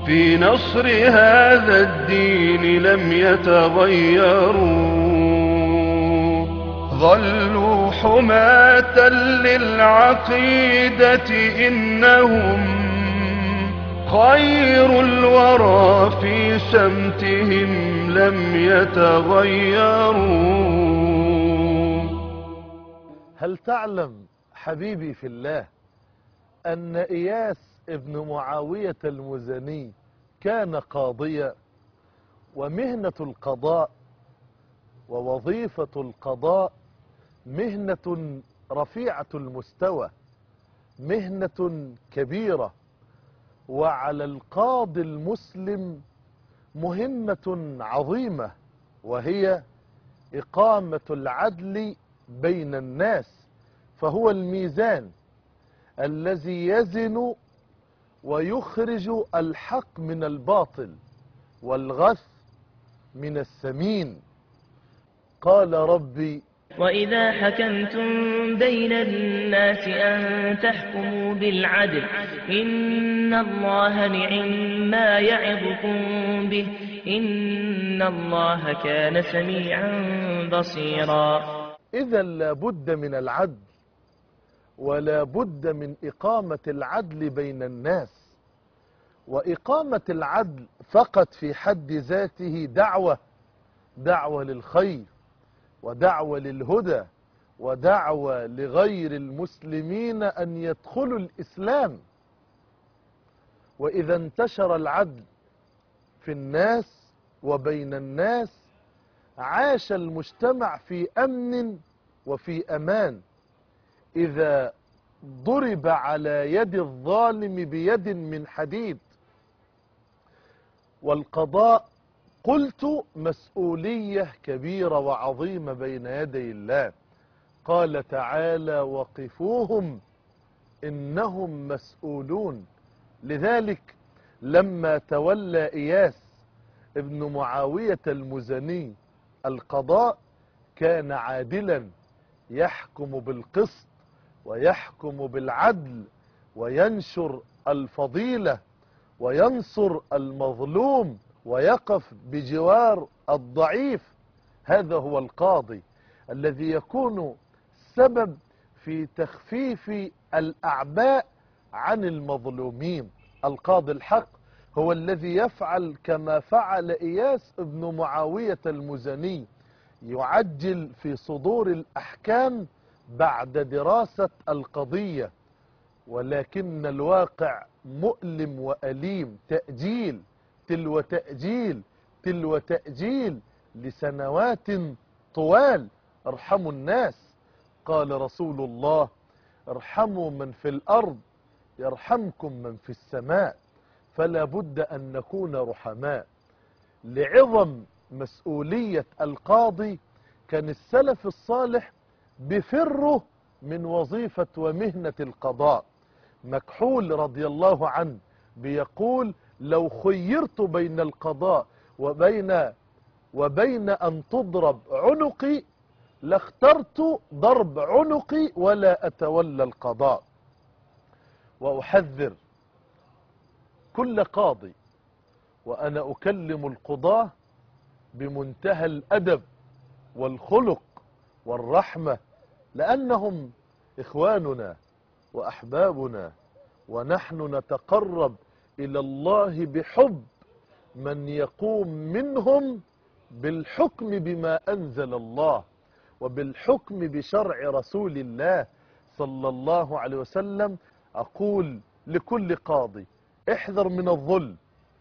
في نصر هذا الدين لم يتغيروا ظلوا حماة للعقيدة إنهم خير الورى في سمتهم لم يتغيروا هل تعلم حبيبي في الله أن إياس ابن معاوية المزني كان قاضيا ومهنة القضاء ووظيفة القضاء مهنة رفيعة المستوى مهنة كبيرة وعلى القاضي المسلم مهمة عظيمة وهي إقامة العدل بين الناس فهو الميزان الذي يزن ويخرج الحق من الباطل والغث من السمين قال ربي وإذا حكمتم بين الناس أن تحكموا بالعدل إن الله نعم ما يعظكم به إن الله كان سميعا بصيرا إذا لابد من العدل ولا بد من إقامة العدل بين الناس وإقامة العدل فقط في حد ذاته دعوة دعوة للخير ودعوة للهدى ودعوة لغير المسلمين أن يدخلوا الإسلام وإذا انتشر العدل في الناس وبين الناس عاش المجتمع في أمن وفي أمان إذا ضرب على يد الظالم بيد من حديد والقضاء قلت مسؤولية كبيرة وعظيمة بين يدي الله قال تعالى وقفوهم إنهم مسؤولون لذلك لما تولى إياس ابن معاوية المزني القضاء كان عادلا يحكم بالقسط ويحكم بالعدل وينشر الفضيلة وينصر المظلوم ويقف بجوار الضعيف هذا هو القاضي الذي يكون سبب في تخفيف الأعباء عن المظلومين القاضي الحق هو الذي يفعل كما فعل إياس ابن معاوية المزني يعجل في صدور الأحكام بعد دراسة القضية ولكن الواقع مؤلم وأليم تأجيل تلو تأجيل تلو تأجيل لسنوات طوال ارحموا الناس قال رسول الله ارحموا من في الأرض يرحمكم من في السماء فلا بد أن نكون رحماء لعظم مسؤولية القاضي كان السلف الصالح بفره من وظيفة ومهنة القضاء مكحول رضي الله عنه بيقول لو خيرت بين القضاء وبين وبين أن تضرب عنقي لاخترت ضرب عنقي ولا أتولى القضاء وأحذر كل قاضي وأنا أكلم القضاة بمنتهى الأدب والخلق والرحمة لأنهم إخواننا وأحبابنا ونحن نتقرب إلى الله بحب من يقوم منهم بالحكم بما أنزل الله وبالحكم بشرع رسول الله صلى الله عليه وسلم أقول لكل قاضي احذر من الظلم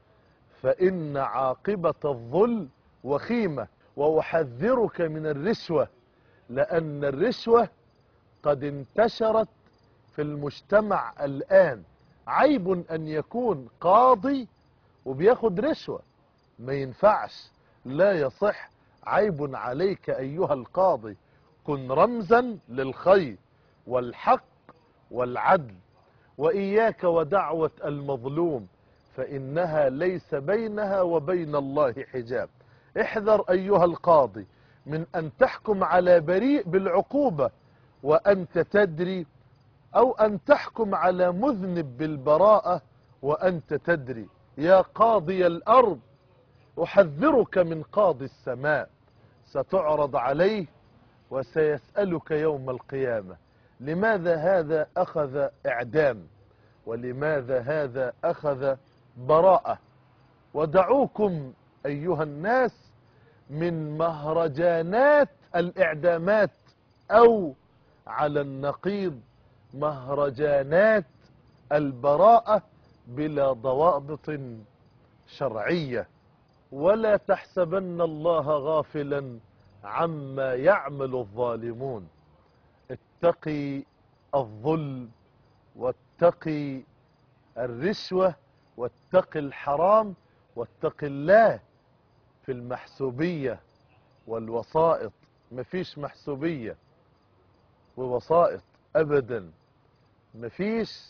فإن عاقبة الظلم وخيمة وأحذرك من الرشوة لأن الرشوة قد انتشرت في المجتمع الآن عيب أن يكون قاضي وبياخد رشوة ما ينفعش لا يصح عيب عليك أيها القاضي كن رمزا للخير والحق والعدل وإياك ودعوة المظلوم فإنها ليس بينها وبين الله حجاب احذر أيها القاضي من أن تحكم على بريء بالعقوبة وأنت تدري أو أن تحكم على مذنب بالبراءة وأنت تدري يا قاضي الأرض أحذرك من قاضي السماء ستعرض عليه وسيسألك يوم القيامة لماذا هذا أخذ إعدام ولماذا هذا أخذ براءة ودعوكم أيها الناس من مهرجانات الإعدامات أو على النقيض مهرجانات البراءة بلا ضوابط شرعية ولا تحسبن الله غافلا عما يعمل الظالمون اتقي الظلم واتقي الرشوة واتقي الحرام واتقي الله في المحسوبية والوسائط مفيش محسوبية ووسائط ابدا مفيش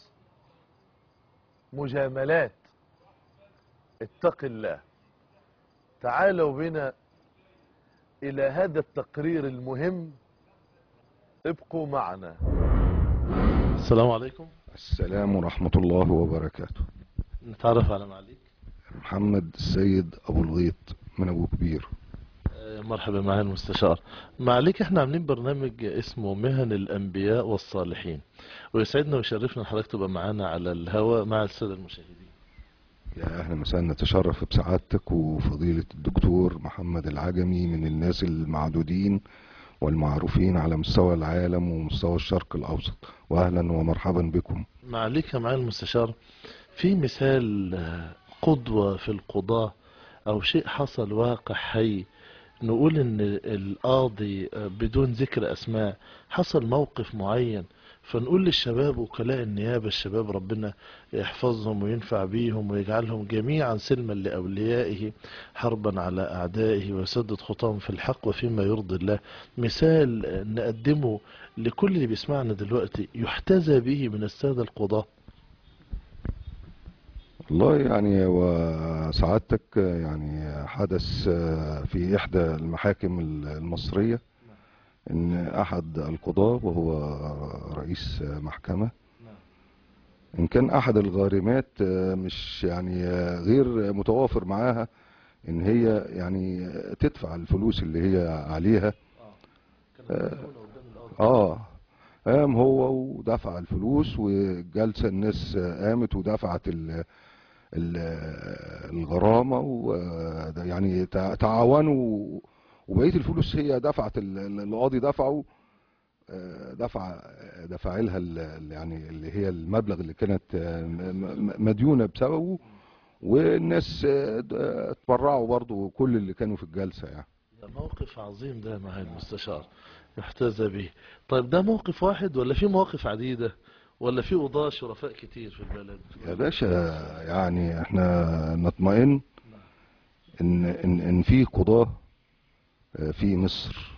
مجاملات اتق الله تعالوا بنا الى هذا التقرير المهم ابقوا معنا السلام عليكم السلام ورحمة الله وبركاته نتعرف على معاليك محمد السيد أبو الغيط من أبو كبير آه، مرحبا معالي المستشار معاليك احنا عاملين برنامج اسمه مهن الانبياء والصالحين ويسعدنا ويشرفنا ان حضرتك تبقى معانا على الهواء مع الساده المشاهدين يا أهلا وسهلا نتشرف بسعادتك وفضيلة الدكتور محمد العجمي من الناس المعدودين والمعروفين على مستوى العالم ومستوى الشرق الأوسط وأهلا ومرحبا بكم معاليك يا معالي المستشار في مثال آه، قدوة في القضاء او شيء حصل واقع حي نقول ان القاضي آه، بدون ذكر اسماء حصل موقف معين فنقول للشباب وكلاء النيابة الشباب ربنا يحفظهم وينفع بيهم ويجعلهم جميعا سلما لأوليائه حربا على أعدائه ويسدد خطاهم في الحق وفيما يرضي الله مثال آه، نقدمه لكل اللي بيسمعنا دلوقتي يحتذى به من السادة القضاة والله يعني وسعادتك يعني حدث في إحدى المحاكم المصرية إن أحد القضاة وهو رئيس محكمة إن كان أحد الغارمات مش يعني غير متوافر معاها إن هي يعني تدفع الفلوس اللي هي عليها اه قام هو ودفع الفلوس والجلسة الناس قامت ودفعت ال ال الغرامة وده يعني تع- تعاونوا وبقية الفلوس هي دفعت ال- ال- القاضي دفعه آه، دفع دفع لها ال- ال- يعني اللي هي المبلغ اللي كانت آه، م- م- مديونة بسببه والناس آه، د- آه، اتبرعوا برضو كل اللي كانوا في الجلسة يعني ده موقف عظيم ده مع المستشار يحتذى به طيب ده موقف واحد ولا في مواقف عديدة ولا في قضاة شرفاء كتير في البلد يا باشا يعني احنا نطمئن ان ان ان في قضاة آه، في مصر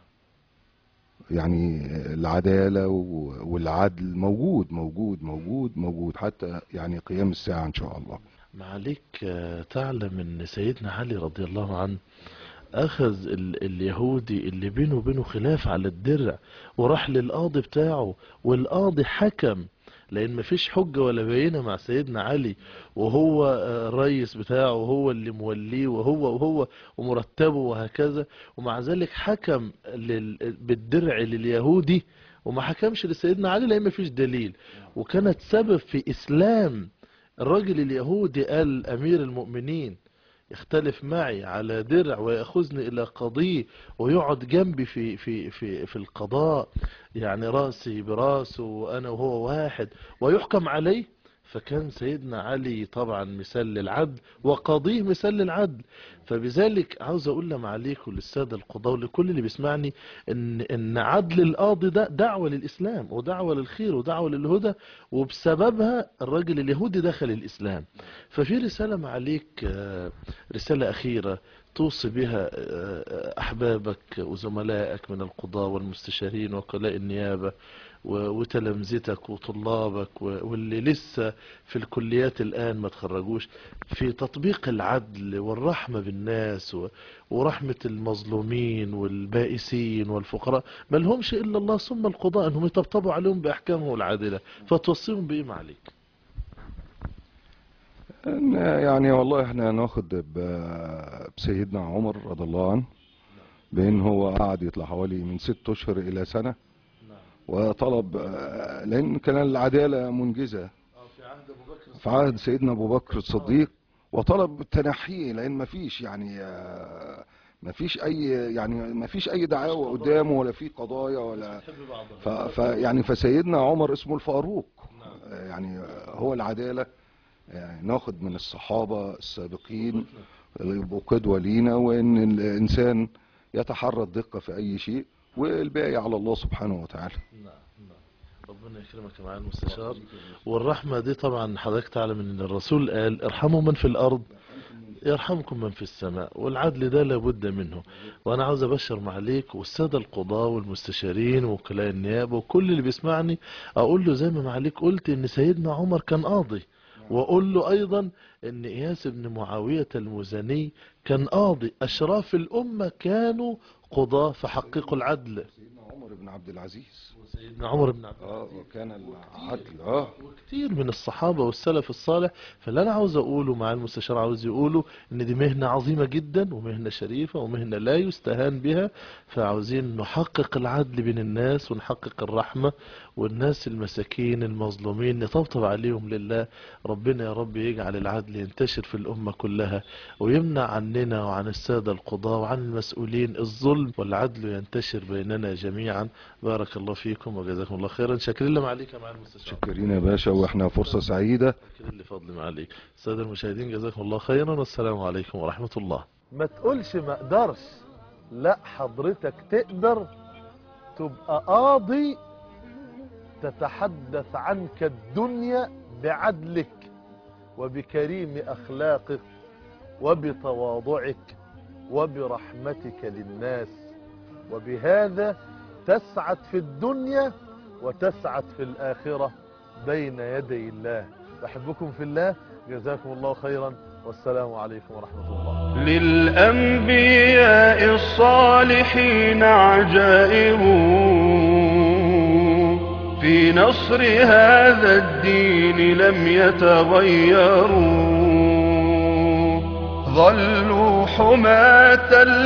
يعني العدالة و- والعدل موجود موجود موجود موجود حتى يعني قيام الساعة ان شاء الله معاليك آه، تعلم ان سيدنا علي رضي الله عنه اخذ ال اليهودي اللي بينه وبينه خلاف على الدرع وراح للقاضي بتاعه والقاضي حكم لان مفيش حجة ولا بينة مع سيدنا علي وهو آه، الرئيس بتاعه وهو اللي موليه وهو وهو ومرتبه وهكذا ومع ذلك حكم لل بالدرع لليهودي وما حكمش لسيدنا علي لان مفيش دليل وكانت سبب في اسلام الراجل اليهودي قال امير المؤمنين يختلف معي على درع ويأخذني إلى قضيه ويقعد جنبي في في في في القضاء يعني راسي براسه وأنا وهو واحد ويحكم عليه فكان سيدنا علي طبعا مثال للعدل وقضيه مثال للعدل فبذلك عاوز اقول لهم عليكم للساده القضاه ولكل اللي بيسمعني ان ان عدل القاضي ده دعوه للاسلام ودعوه للخير ودعوه للهدى وبسببها الراجل اليهودي دخل الاسلام ففي رساله معاليك آه، رساله اخيره توصي بها آه، احبابك وزملائك من القضاه والمستشارين وكلاء النيابه و- وتلامذتك وطلابك و- واللي لسه في الكليات الآن ما تخرجوش في تطبيق العدل والرحمة بالناس و- ورحمة المظلومين والبائسين والفقراء ما لهمش إلا الله ثم القضاء أنهم يطبطبوا عليهم بأحكامه العادلة فتوصيهم بإيه معليك إن يعني والله احنا ناخد ب- بسيدنا عمر رضي الله عنه بان هو قعد يطلع حوالي من ست اشهر الى سنة وطلب آه، لان كان العدالة منجزة في عهد ابو بكر في عهد سيدنا ابو بكر الصديق وطلب تنحيه لان ما فيش يعني آه، ما فيش اي يعني ما فيش اي دعاوى قدامه ولا في قضايا ولا تحب بعضها ف ف يعني فسيدنا عمر اسمه الفاروق آه، يعني آه، هو العدالة يعني ناخد من الصحابة السابقين يبقوا قدوة لينا وان الانسان يتحرى الدقة في اي شيء والباقي على الله سبحانه وتعالى نعم نعم ربنا يكرمك يا معالي المستشار والرحمة دي طبعا حضرتك تعلم ان الرسول قال ارحموا من في الارض يرحمكم من في السماء والعدل ده لابد منه وانا عاوز ابشر معاليك والسادة القضاة والمستشارين ووكلاء النيابة وكل اللي بيسمعني اقول له زي ما معاليك قلت ان سيدنا عمر كان قاضي واقول له ايضا ان اياس بن معاوية المزني كان قاضي اشراف الامة كانوا قضاة فحققوا العدل سيدنا عمر بن عبد العزيز سيدنا عمر بن عبد اه وكان العدل اه وكتير من الصحابة والسلف الصالح فاللي أنا عاوز أقوله مع المستشار عاوز يقوله إن دي مهنة عظيمة جدا ومهنة شريفة ومهنة لا يستهان بها فعاوزين نحقق العدل بين الناس ونحقق الرحمة والناس المساكين المظلومين نطبطب عليهم لله ربنا يا رب يجعل العدل ينتشر في الأمة كلها ويمنع عننا وعن السادة القضاة وعن المسؤولين الظلم والعدل ينتشر بيننا جميعا بارك الله فيكم وجزاكم الله خيرا شاكرين لما عليك يا مع المستشار شكرين يا باشا واحنا فرصة سعيدة شاكرين لفضل ما عليك السادة المشاهدين جزاكم الله خيرا والسلام عليكم ورحمة الله ما تقولش ما اقدرش لا حضرتك تقدر تبقى قاضي تتحدث عنك الدنيا بعدلك وبكريم أخلاقك وبتواضعك وبرحمتك للناس وبهذا تسعد في الدنيا وتسعد في الآخرة بين يدي الله بحبكم في الله جزاكم الله خيرا والسلام عليكم ورحمة الله للأنبياء الصالحين عجائب في نصر هذا الدين لم يتغيروا ظلوا حماة